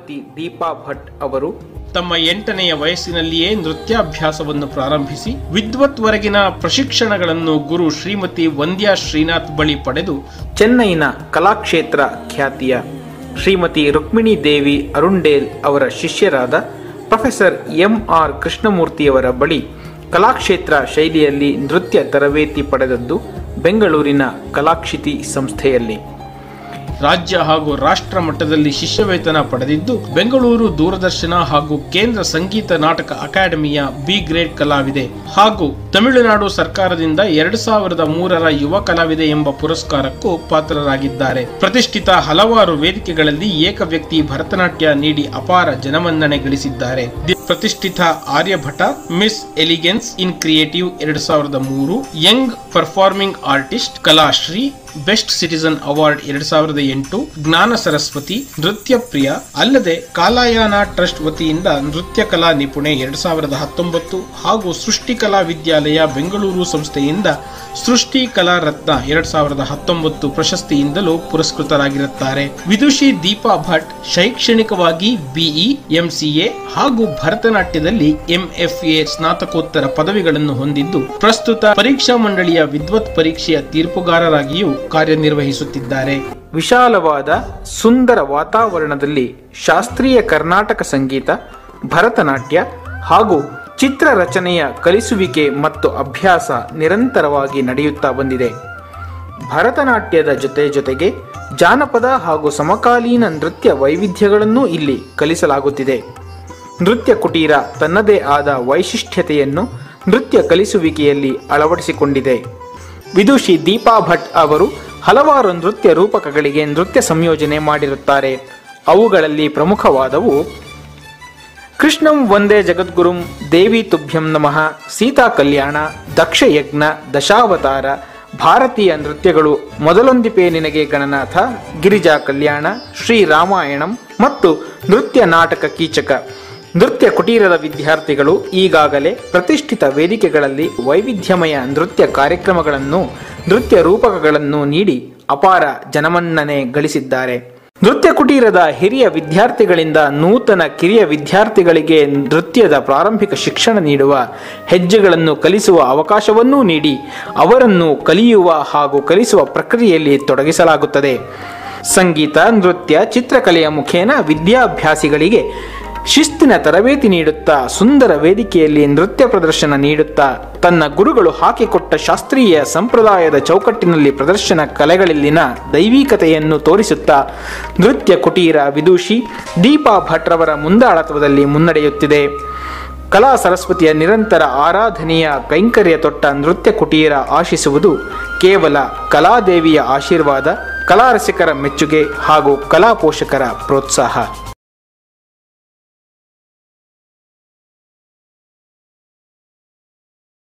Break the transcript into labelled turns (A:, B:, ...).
A: ಶ್ರೀಮತಿ ದೀಪಾ ಭಟ್ ಅವರು
B: ತಮ್ಮ ಎಂಟನೆಯ ವಯಸ್ಸಿನಲ್ಲಿಯೇ ನೃತ್ಯಾಭ್ಯಾಸವನ್ನು ಪ್ರಾರಂಭಿಸಿ ವಿದ್ವತ್ವರೆಗಿನ ಪ್ರಶಿಕ್ಷಣಗಳನ್ನು ಗುರು ಶ್ರೀಮತಿ ವಂದ್ಯಾ ಶ್ರೀನಾಥ್ ಬಳಿ ಪಡೆದು
A: ಚೆನ್ನೈನ ಕಲಾಕ್ಷೇತ್ರ ಖ್ಯಾತಿಯ ಶ್ರೀಮತಿ ರುಕ್ಮಿಣಿ ದೇವಿ ಅರುಂಡೇಲ್ ಅವರ ಶಿಷ್ಯರಾದ ಪ್ರೊಫೆಸರ್ ಎಂ ಆರ್ ಕೃಷ್ಣಮೂರ್ತಿಯವರ ಬಳಿ ಕಲಾಕ್ಷೇತ್ರ ಶೈಲಿಯಲ್ಲಿ ನೃತ್ಯ ತರಬೇತಿ ಪಡೆದದ್ದು ಬೆಂಗಳೂರಿನ ಕಲಾಕ್ಷಿತಿ ಸಂಸ್ಥೆಯಲ್ಲಿ
B: ರಾಜ್ಯ ಹಾಗೂ ರಾಷ್ಟ್ರ ಮಟ್ಟದಲ್ಲಿ ಶಿಷ್ಯವೇತನ ಪಡೆದಿದ್ದು ಬೆಂಗಳೂರು ದೂರದರ್ಶನ ಹಾಗೂ ಕೇಂದ್ರ ಸಂಗೀತ ನಾಟಕ ಅಕಾಡೆಮಿಯ ಬಿ ಗ್ರೇಡ್ ಕಲಾವಿದೆ ಹಾಗೂ ತಮಿಳುನಾಡು ಸರ್ಕಾರದಿಂದ ಎರಡು ಸಾವಿರದ ಮೂರರ ಯುವ ಕಲಾವಿದೆ ಎಂಬ ಪುರಸ್ಕಾರಕ್ಕೂ ಪಾತ್ರರಾಗಿದ್ದಾರೆ ಪ್ರತಿಷ್ಠಿತ ಹಲವಾರು ವೇದಿಕೆಗಳಲ್ಲಿ ಏಕ ವ್ಯಕ್ತಿ ಭರತನಾಟ್ಯ ನೀಡಿ ಅಪಾರ ಜನಮನ್ನಣೆ ಗಳಿಸಿದ್ದಾರೆ ದಿ- ಪ್ರತಿಷ್ಠಿತ Aryabhata miss elegance in creative ಎರಡು ಸಾವಿರದ ಮೂರು young performing artist Kalashree best citizen award ಎರಡ್ ಸಾವಿರದ ಎಂಟು ಜ್ಞಾನ ಸರಸ್ವತಿ ನೃತ್ಯ ಪ್ರಿಯ ಅಲ್ಲದೆ ಕಾಲಾಯಾನ ಟ್ರಸ್ಟ್ ವತಿಯಿಂದ ನೃತ್ಯ ಕಲಾ ನಿಪುಣೆ ಎರಡ್ ಸಾವಿರದ ಹತ್ತೊಂಬತ್ತು ಹಾಗೂ ಸೃಷ್ಟಿ ಕಲಾ ವಿದ್ಯಾಲಯ ಬೆಂಗಳೂರು ಸಂಸ್ಥೆಯಿಂದ ಸೃಷ್ಟಿ ಕಲಾ ರತ್ನ ಎರಡ್ ಸಾವಿರದ ಹತ್ತೊಂಬತ್ತು ಪ್ರಶಸ್ತಿಯಿಂದಲೂ ಪುರಸ್ಕೃತರಾಗಿರುತ್ತಾರೆ ವಿದುಷಿ ದೀಪಾ ಭಟ್ ಶೈಕ್ಷಣಿಕವಾಗಿ ಬಿಇ ಎಂಸಿಎ ಹಾಗೂ ಭರತನಾಟ್ಯದಲ್ಲಿ ಎಂಎಫ್ಎ ಸ್ನಾತಕೋತ್ತರ ಪದವಿಗಳನ್ನು ಹೊಂದಿದ್ದು ಪ್ರಸ್ತುತ ಪರೀಕ್ಷಾ ಮಂಡಳಿಯ ವಿದ್ವತ್ ಪರೀಕ್ಷೆಯ ತೀರ್ಪುಗಾರರಾಗಿಯೂ ಕಾರ್ಯನಿರ್ವಹಿಸುತ್ತಿದ್ದಾರೆ
A: ವಿಶಾಲವಾದ ಸುಂದರ ವಾತಾವರಣದಲ್ಲಿ ಶಾಸ್ತ್ರೀಯ ಕರ್ನಾಟಕ ಸಂಗೀತ ಭರತನಾಟ್ಯ ಹಾಗೂ ಚಿತ್ರ ರಚನೆಯ ಕಲಿಸುವಿಕೆ ಮತ್ತು ಅಭ್ಯಾಸ ನಿರಂತರವಾಗಿ ನಡೆಯುತ್ತಾ ಬಂದಿದೆ ಭರತನಾಟ್ಯದ ಜೊತೆ ಜೊತೆಗೆ ಜಾನಪದ ಹಾಗೂ ಸಮಕಾಲೀನ ನೃತ್ಯ ವೈವಿಧ್ಯಗಳನ್ನೂ ಇಲ್ಲಿ ಕಲಿಸಲಾಗುತ್ತಿದೆ ನೃತ್ಯ ಕುಟೀರ ತನ್ನದೇ ಆದ ವೈಶಿಷ್ಟ್ಯತೆಯನ್ನು ನೃತ್ಯ ಕಲಿಸುವಿಕೆಯಲ್ಲಿ ಅಳವಡಿಸಿಕೊಂಡಿದೆ ವಿದುಷಿ ದೀಪಾ ಭಟ್ ಅವರು ಹಲವಾರು ನೃತ್ಯ ರೂಪಕಗಳಿಗೆ ನೃತ್ಯ ಸಂಯೋಜನೆ ಮಾಡಿರುತ್ತಾರೆ ಅವುಗಳಲ್ಲಿ ಪ್ರಮುಖವಾದವು ಕೃಷ್ಣಂ ವಂದೇ ಜಗದ್ಗುರುಂ ದೇವಿ ತುಭ್ಯಂ ನಮಃ ಸೀತಾ ಕಲ್ಯಾಣ ದಕ್ಷಯಜ್ಞ ದಶಾವತಾರ ಭಾರತೀಯ ನೃತ್ಯಗಳು ಮೊದಲೊಂದಿಪೇ ನಿನಗೆ ಗಣನಾಥ ಗಿರಿಜಾ ಕಲ್ಯಾಣ ಶ್ರೀರಾಮಾಯಣಂ ಮತ್ತು ನೃತ್ಯ ನಾಟಕ ಕೀಚಕ ನೃತ್ಯ ಕುಟೀರದ ವಿದ್ಯಾರ್ಥಿಗಳು ಈಗಾಗಲೇ ಪ್ರತಿಷ್ಠಿತ ವೇದಿಕೆಗಳಲ್ಲಿ ವೈವಿಧ್ಯಮಯ ನೃತ್ಯ ಕಾರ್ಯಕ್ರಮಗಳನ್ನು ನೃತ್ಯ ರೂಪಕಗಳನ್ನು ನೀಡಿ ಅಪಾರ ಜನಮನ್ನಣೆ ಗಳಿಸಿದ್ದಾರೆ ನೃತ್ಯ ಕುಟೀರದ ಹಿರಿಯ ವಿದ್ಯಾರ್ಥಿಗಳಿಂದ ನೂತನ ಕಿರಿಯ ವಿದ್ಯಾರ್ಥಿಗಳಿಗೆ ನೃತ್ಯದ ಪ್ರಾರಂಭಿಕ ಶಿಕ್ಷಣ ನೀಡುವ ಹೆಜ್ಜೆಗಳನ್ನು ಕಲಿಸುವ ಅವಕಾಶವನ್ನೂ ನೀಡಿ ಅವರನ್ನು ಕಲಿಯುವ ಹಾಗೂ ಕಲಿಸುವ ಪ್ರಕ್ರಿಯೆಯಲ್ಲಿ ತೊಡಗಿಸಲಾಗುತ್ತದೆ ಸಂಗೀತ ನೃತ್ಯ ಚಿತ್ರಕಲೆಯ ಮುಖೇನ ವಿದ್ಯಾಭ್ಯಾಸಿಗಳಿಗೆ ಶಿಸ್ತಿನ ತರಬೇತಿ ನೀಡುತ್ತಾ ಸುಂದರ ವೇದಿಕೆಯಲ್ಲಿ ನೃತ್ಯ ಪ್ರದರ್ಶನ ನೀಡುತ್ತಾ ತನ್ನ ಗುರುಗಳು ಹಾಕಿಕೊಟ್ಟ ಶಾಸ್ತ್ರೀಯ ಸಂಪ್ರದಾಯದ ಚೌಕಟ್ಟಿನಲ್ಲಿ ಪ್ರದರ್ಶನ ಕಲೆಗಳಲ್ಲಿನ ದೈವಿಕತೆಯನ್ನು ತೋರಿಸುತ್ತಾ ನೃತ್ಯ ಕುಟೀರ ವಿದೂಷಿ ದೀಪಾ ಭಟ್ರವರ ಮುಂದಾಳತ್ವದಲ್ಲಿ ಮುನ್ನಡೆಯುತ್ತಿದೆ ಕಲಾ ಸರಸ್ವತಿಯ ನಿರಂತರ ಆರಾಧನೆಯ ಕೈಂಕರ್ಯ ತೊಟ್ಟ ನೃತ್ಯ ಕುಟೀರ ಆಶಿಸುವುದು ಕೇವಲ ಕಲಾದೇವಿಯ ಆಶೀರ್ವಾದ ಕಲಾರಸಿಕರ ಮೆಚ್ಚುಗೆ ಹಾಗೂ ಕಲಾ ಪೋಷಕರ ಪ್ರೋತ್ಸಾಹ